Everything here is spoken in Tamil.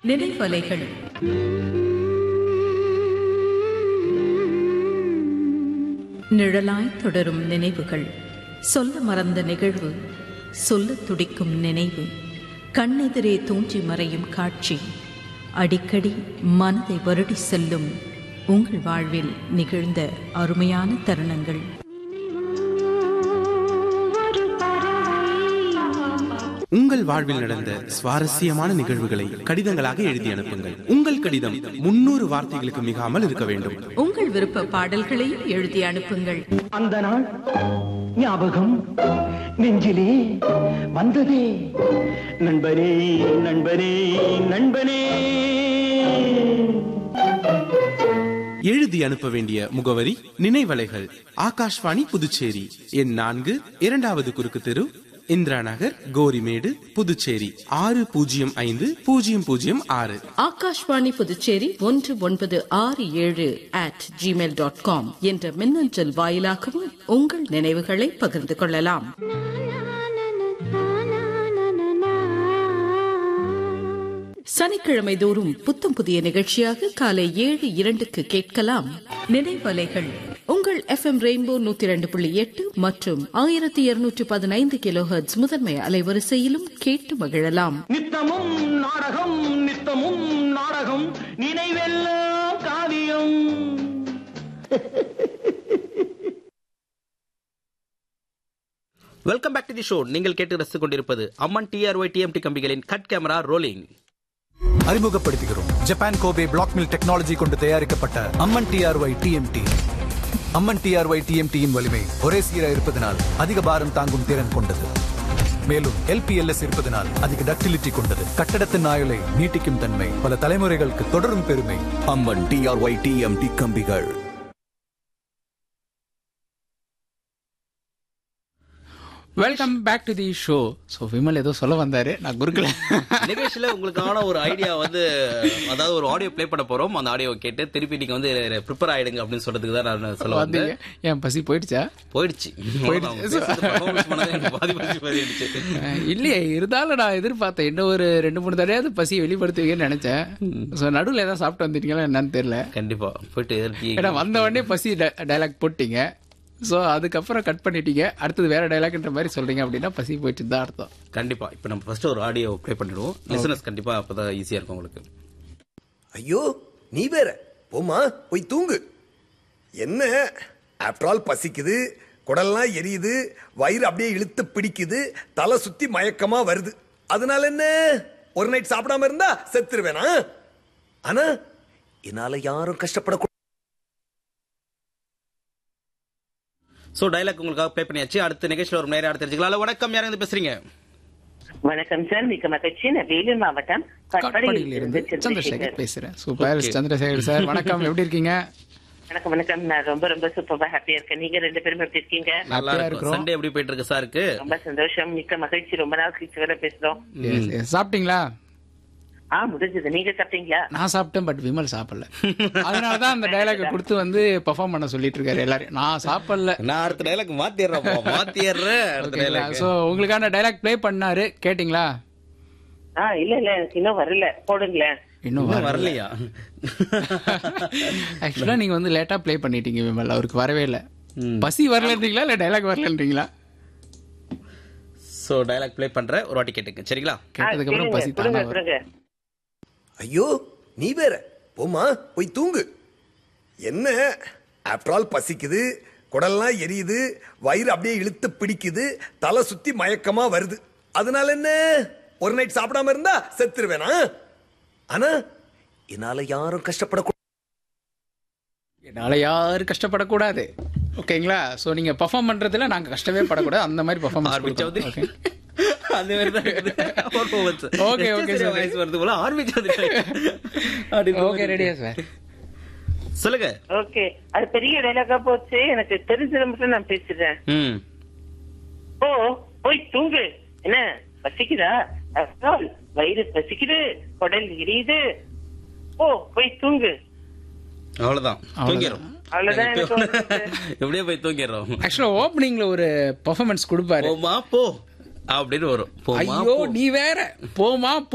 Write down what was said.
நினைவலைகள் நிழலாய் தொடரும் நினைவுகள் சொல்ல மறந்த நிகழ்வு சொல்ல துடிக்கும் நினைவு கண்ணெதிரே தூஞ்சி மறையும் காட்சி அடிக்கடி மனதை வருடி செல்லும் உங்கள் வாழ்வில் நிகழ்ந்த அருமையான தருணங்கள் உங்கள் வாழ்வில் நடந்த சுவாரஸ்யமான நிகழ்வுகளை கடிதங்களாக எழுதி அனுப்புங்கள் உங்கள் கடிதம் முன்னூறு வார்த்தைகளுக்கு மிகாமல் இருக்க வேண்டும் உங்கள் விருப்ப பாடல்களையும் எழுதி அனுப்புங்கள் அந்த நாள் ஞாபகம் நெஞ்சிலே வந்ததே நண்பனே நண்பனே நண்பனே எழுதி அனுப்ப வேண்டிய முகவரி நினைவலைகள் ஆகாஷ்வாணி புதுச்சேரி எண் நான்கு இரண்டாவது குறுக்கு தெரு இந்திரா நகர் கோரிமேடு புதுச்சேரி ஆறு பூஜ்ஜியம் ஐந்து பூஜ்ஜியம் பூஜ்ஜியம் ஆறு ஆகாஷ்வாணி புதுச்சேரி ஒன்று ஒன்பது ஆறு ஏழு அட் ஜிமெயில் டாட் காம் என்ற மின்னஞ்சல் வாயிலாகவும் உங்கள் நினைவுகளை பகிர்ந்து கொள்ளலாம் சனிக்கிழமை தோறும் புத்தம் புதிய நிகழ்ச்சியாக காலை ஏழு இரண்டுக்கு கேட்கலாம் நினைவலைகள் உங்கள் எஃப்எம் ரெயின்போ நூத்தி இரண்டு புள்ளி எட்டு மற்றும் ஆயிரத்தி இருநூற்றி பதினைந்து கிலோஹெர்ட்ஸ் முதன்மை அலைவரிசையிலும் கேட்டு மகிழலாம் நித்தமும் நாடகம் நித்தமும் நாடகம் நினைவெல்லாம் காவியம் welcome back to the show நீங்கள் கேட்டு ரசித்துக் கொண்டிருப்பது அம்மன் டிஆர்ஒய் டிஎம்டி கம்பிகளின் கட் கேமரா ரோலிங் அறிமுகப்படுத்துகிறோம் Japan Kobe black mill technology கொண்டு தயாரிக்கப்பட்ட Amman TRY TMT Amman TRY டிஎம்டியின் வலிமை ஒரே சீராக இருப்பதனால் அதிக பாரம் தாங்கும் திறன் கொண்டது மேலும் எல்பிஎல்எஸ் இருப்பதனால் அதிக டக்டிலிட்டி கொண்டது கட்டடத்தின் ஆயுளை நீட்டிக்கும் தன்மை பல தலைமுறைகளுக்கு தொடரும் பெருமை அம்மன் டிஆர்ஒய் டிஎம்டி கம்பிகள் welcome back to the show so Vimal ஏதோ சொல்ல வந்தாரு நான் குறுக்கல நிகழ்ச்சியில உங்களுக்கான ஒரு ஐடியா வந்து அதாவது ஒரு ஆடியோ ப்ளே பண்ண போறோம் அந்த ஆடியோ கேட்டு திருப்பி நீங்க வந்து ப்ரிப்பேர் ஆயிடுங்க அப்படின்னு சொல்றதுக்கு தான் நான் சொல்ல வந்தேன் வந்தீங்க என் பசி போயிடுச்சா போயிடுச்சு அவங்க பேசுறது performance பண்ணது எனக்கு பாதி பசி போயிடுச்சு அஹ், இல்லையே இருந்தாலும் நான் எதிர்பார்த்தேன் இன்னும் ஒரு ரெண்டு மூணு தடையாவது பசி வெளிப்படுத்துவீங்கன்னு நினைச்சேன் ஸோ நடுவில் ஏதாவது சாப்பிட்டு வந்துட்டீங்களா என்னன்னு தெரியல கண்டிப்பா போயிட்டு டீ ஏன்னா வந்த உடனே பசி டைலாக் போட்டீங்க ஸோ அதுக்கப்புறம் கட் பண்ணிட்டீங்க அடுத்தது வேற டைலாக்ன்ற மாதிரி சொல்றீங்க அப்படின்னா பசி போயிட்டு தான் அர்த்தம் கண்டிப்பா இப்ப நம்ம ஃபர்ஸ்ட் ஒரு ஆடியோ ப்ளே பண்ணிடுவோம் லிசனர்ஸ் கண்டிப்பா அப்பதான் ஈஸியா இருக்கும் உங்களுக்கு ஐயோ நீ வேற போமா போய் தூங்கு என்ன ஆஃப்டர் ஆல் பசிக்குது குடல்லாம் எரியுது வயிறு அப்படியே இழுத்து பிடிக்குது தலை சுத்தி மயக்கமா வருது அதனால என்ன ஒரு நைட் சாப்பிடாம இருந்தா செத்துருவேனா ஆனா என்னால யாரும் கஷ்டப்படக்கூடாது சோ டைலாக் உங்களுக்காக ப்ளே பண்ணியாச்சு அடுத்த நிகழ்ச்சியில் ஒரு நேரம் அடுத்து தெரிஞ்சுக்கலாம் வணக்கம் யாரும் இருந்து பேசுறீங்க வணக்கம் சார் மிக்க மகிழ்ச்சி நான் வேலூர் மாவட்டம் கட்பாடியில் இருந்து சந்திரசேகர் பேசுறேன் சூப்பர் சந்திரசேகர் சார் வணக்கம் எப்படி இருக்கீங்க வணக்கம் வணக்கம் நான் ரொம்ப ரொம்ப சூப்பரா ஹாப்பியா இருக்கேன் நீங்க ரெண்டு பேரும் எப்படி இருக்கீங்க நல்லா Happy-ஆ இருக்கும் இருக்கிறோம். சண்டே எப்படி போயிட்டு இருக்கு சாருக்கு ரொம்ப சந்தோஷம் மிக்க மகிழ்ச்சி ரொம்ப நாள் கழிச்சு வர பேசுறோம் Yes, yes. சாப்பிட்டீங்களா ஆ முடிஞ்சது நீங்க சாப்பிட்டீங்களா நான் சாப்பிட்டேன் பட் விமல் சாப்பிடல அதனால தான் அந்த டைலாக கொடுத்து வந்து பெர்ஃபார்ம் பண்ண சொல்லிட்டு இருக்காரு எல்லாரும் நான் சாப்பிடல நான் அடுத்த டைலாக் மாத்திடுறேன் மாத்திடுறேன் அடுத்த ஓகேங்களா டைலாக் ஸோ உங்களுக்கான டைலாக் ப்ளே பண்ணாரு கேட்டிங்களா ஆ இல்ல இல்ல எனக்கு இன்னும் வரல போடுங்களேன் இன்னும் இன்னும் வரல வரலையா ஆக்சுவலா நீங்க வந்து லேட்டா ப்ளே பண்ணிட்டீங்க விமல் அவருக்கு வரவே இல்ல பசி வரலன்றீங்களா இல்ல டைலாக் வரலன்றீங்களா சோ டைலாக் ப்ளே பண்றேன் ஒரு வாட்டி கேட்டுங்க சரிங்களா ஆ, கேட்டதுக்கு அப்புறம் கேளுங்க, பசி கொடுங்க தானா வரும் கொடுங்க ஐயோ நீ வேற போமா போய் தூங்கு என்ன ஆஃப்டர் ஆல் பசிக்குது குடல்லாம் எரியுது வயிறு அப்படியே இழுத்து பிடிக்குது தலை சுத்தி மயக்கமா வருது அதனால என்ன ஒரு நைட் சாப்பிடாம இருந்தா செத்துருவேனா ஆனா என்னால யாரும் கஷ்டப்படக்கூடாது என்னால யாரும் கஷ்டப்படக்கூடாது ஓகேங்களா சோ நீங்க பெர்ஃபார்ம் பண்றதுல நாங்க கஷ்டமே படக்கூடாது அந்த மாதிரி ஆர்பி சௌத்ரி பெர்ஃபார்மன்ஸ் அந்த மாதிரி தான் இருக்குது. Performance. Okay, yes. okay, J. sir. Voice வருது போல ஆர்பி சௌத்ரி அப்படின்னு ஓகே ரெடியா சார் சொல்லுங்க ஓகே அது பெரிய டைலாகா போச்சு எனக்கு தெரிஞ்சதை மட்டும் நான் பேசுறேன் ம் ஓ போய் தூங்கு என்ன பசிக்குதா After all, வயிறு பசிக்குது குடல் எரியுது ஓ போய் தூங்கு அவ்வளவுதான் தூங்கிடும் அவ்வளவுதான் எனக்கு வந்து எப்படியே போய் தூங்கிடுறோம் ஆக்சுவலா ஓப்பனிங்ல ஒரு பெர்ஃபார்மன்ஸ் கொடுப்பாரு போமா போ அப்படின்னு வரும் போமா ஐயோ போ. நீ வேற போமா